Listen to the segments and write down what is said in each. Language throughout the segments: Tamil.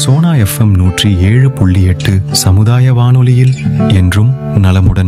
சோனா எஃப்எம் நூற்றி ஏழு புள்ளி எட்டு சமுதாய வானொலியில் என்றும் நலமுடன்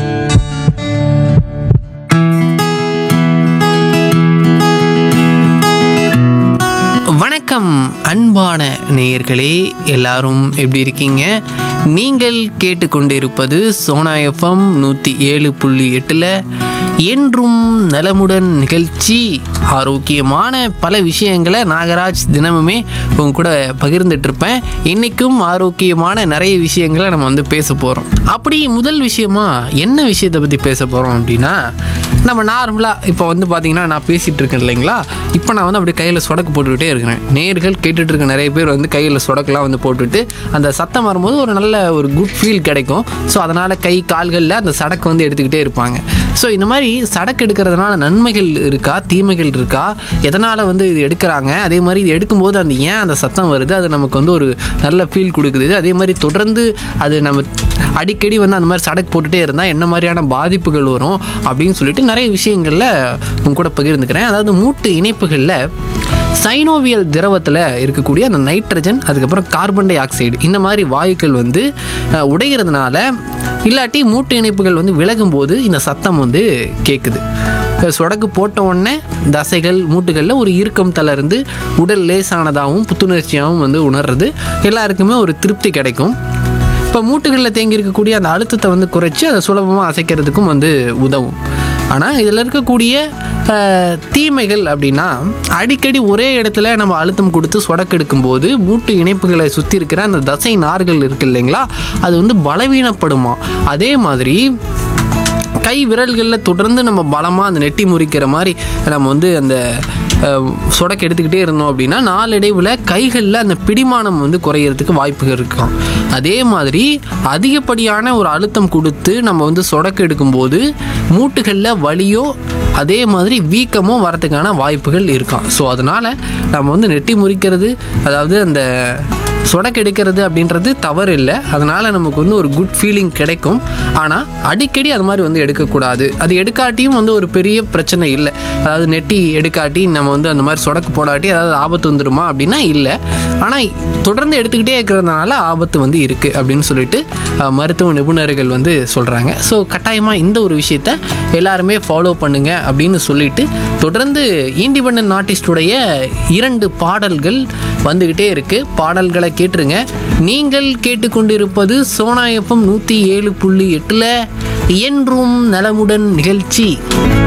வணக்கம் அன்பான நேயர்களே எல்லாரும் எப்படி இருக்கீங்க நீங்கள் கேட்டுக்கொண்டிருப்பது சோனா எஃப்எம் நூற்றி ஏழு புள்ளி எட்டில் என்றும் நலமுடன் நிகழ்ச்சி ஆரோக்கியமான பல விஷயங்களை நாகராஜ் தினமுமே உங்க கூட பகிர்ந்துட்டு இருப்பேன் இன்னைக்கும் ஆரோக்கியமான நிறைய விஷயங்களை நம்ம வந்து பேச போகிறோம் அப்படி முதல் விஷயமா என்ன விஷயத்தை பற்றி பேச போகிறோம் அப்படின்னா நம்ம நார்மலாக இப்போ வந்து பார்த்தீங்கன்னா நான் பேசிகிட்டு இருக்கேன் இல்லைங்களா இப்போ நான் வந்து அப்படியே கையில் சொடக்கு போட்டுக்கிட்டே இருக்கிறேன் நேர்கள் கேட்டுட்டு இருக்க நிறைய பேர் வந்து கையில் சொடக்கெல்லாம் வந்து போட்டுட்டு அந்த சத்தம் வரும்போது ஒரு நல்ல ஒரு குட் ஃபீல் கிடைக்கும் ஸோ அதனால் கை கால்களில் அந்த சடக்கு வந்து எடுத்துக்கிட்டே இருப்பாங்க ஸோ இந்த மாதிரி சடக்கு எடுக்கிறதுனால நன்மைகள் இருக்கா தீமைகள் இருக்கா எதனால் வந்து இது எடுக்கிறாங்க அதே மாதிரி இது எடுக்கும்போது அந்த ஏன் அந்த சத்தம் வருது அது நமக்கு வந்து ஒரு நல்ல ஃபீல் கொடுக்குது அதே மாதிரி தொடர்ந்து அது நம்ம அடிக்கடி வந்து அந்த மாதிரி சடக்கு போட்டுட்டே இருந்தால் என்ன மாதிரியான பாதிப்புகள் வரும் அப்படின்னு சொல்லிட்டு நிறைய விஷயங்களில் உங்க கூட பகிர்ந்துக்கிறேன் அதாவது மூட்டு இணைப்புகளில் சைனோவியல் திரவத்தில் இருக்கக்கூடிய அந்த நைட்ரஜன் அதுக்கப்புறம் கார்பன் டை ஆக்சைடு இந்த மாதிரி வாயுக்கள் வந்து அஹ், உடைகிறதுனால இல்லாட்டி மூட்டு இணைப்புகள் வந்து விலகும் போது இந்த சத்தம் வந்து கேட்குது இப்ப சொடக்கு போட்ட உடனே தசைகள் மூட்டுகளில் ஒரு இறுக்கம் தளர்ந்து உடல் லேசானதாகவும் புத்துணர்ச்சியாகவும் வந்து உணர்றது எல்லாருக்குமே ஒரு திருப்தி கிடைக்கும் இப்போ மூட்டுகளில் தேங்கி இருக்கக்கூடிய அந்த அழுத்தத்தை வந்து குறைச்சி அதை சுலபமாக அசைக்கிறதுக்கும் வந்து உதவும் ஆனால் இதில் இருக்கக்கூடிய அஹ், தீமைகள் அப்படின்னா அடிக்கடி ஒரே இடத்துல நம்ம அழுத்தம் கொடுத்து சொடக்கெடுக்கும் போது மூட்டு இணைப்புகளை சுற்றி இருக்கிற அந்த தசை நார்கள் இருக்கு இல்லைங்களா அது வந்து பலவீனப்படுமா அதே மாதிரி கை விரல்களில் தொடர்ந்து நம்ம பலமாக அந்த நெட்டி முறிக்கிற மாதிரி நம்ம வந்து அந்த அஹ், சொடக்கு எடுத்துக்கிட்டே இருந்தோம் அப்படின்னா நாளடைவில் கைகளில் அந்த பிடிமானம் வந்து குறையிறதுக்கு வாய்ப்புகள் இருக்கும் அதே மாதிரி அதிகப்படியான ஒரு அழுத்தம் கொடுத்து நம்ம வந்து சொடக்கு எடுக்கும்போது மூட்டுகளில் வலியோ அதே மாதிரி வீக்கமும் வரதுக்கான வாய்ப்புகள் இருக்கும் ஸோ அதனால் நம்ம வந்து நெட்டி முறிக்கிறது அதாவது அந்த சொடக்கு எடுக்கிறது அப்படின்றது தவறு இல்லை அதனால் நமக்கு வந்து ஒரு குட் ஃபீலிங் கிடைக்கும் ஆனால் அடிக்கடி அது மாதிரி வந்து எடுக்கக்கூடாது அது எடுக்காட்டியும் வந்து ஒரு பெரிய பிரச்சனை இல்லை அதாவது நெட்டி எடுக்காட்டி நம்ம வந்து அந்த மாதிரி சொடக்கு போடாட்டி அதாவது ஆபத்து வந்துடுமா அப்படின்னா இல்லை ஆனால் தொடர்ந்து எடுத்துக்கிட்டே இருக்கிறதுனால ஆபத்து வந்து இருக்குது அப்படின்னு சொல்லிட்டு அஹ், மருத்துவ நிபுணர்கள் வந்து சொல்கிறாங்க ஸோ கட்டாயமாக இந்த ஒரு விஷயத்த எல்லாருமே ஃபாலோ பண்ணுங்க அப்படின்னு சொல்லிட்டு தொடர்ந்து இண்டிபெண்ட் ஆர்டிஸ்டுடைய இரண்டு பாடல்கள் வந்துக்கிட்டே இருக்கு பாடல்களை கேட்டுருங்க நீங்கள் கேட்டுக்கொண்டிருப்பது சோனா எஃப்எம் நூற்றி ஏழு புள்ளி எட்டில் என்றும் நலமுடன் நிகழ்ச்சி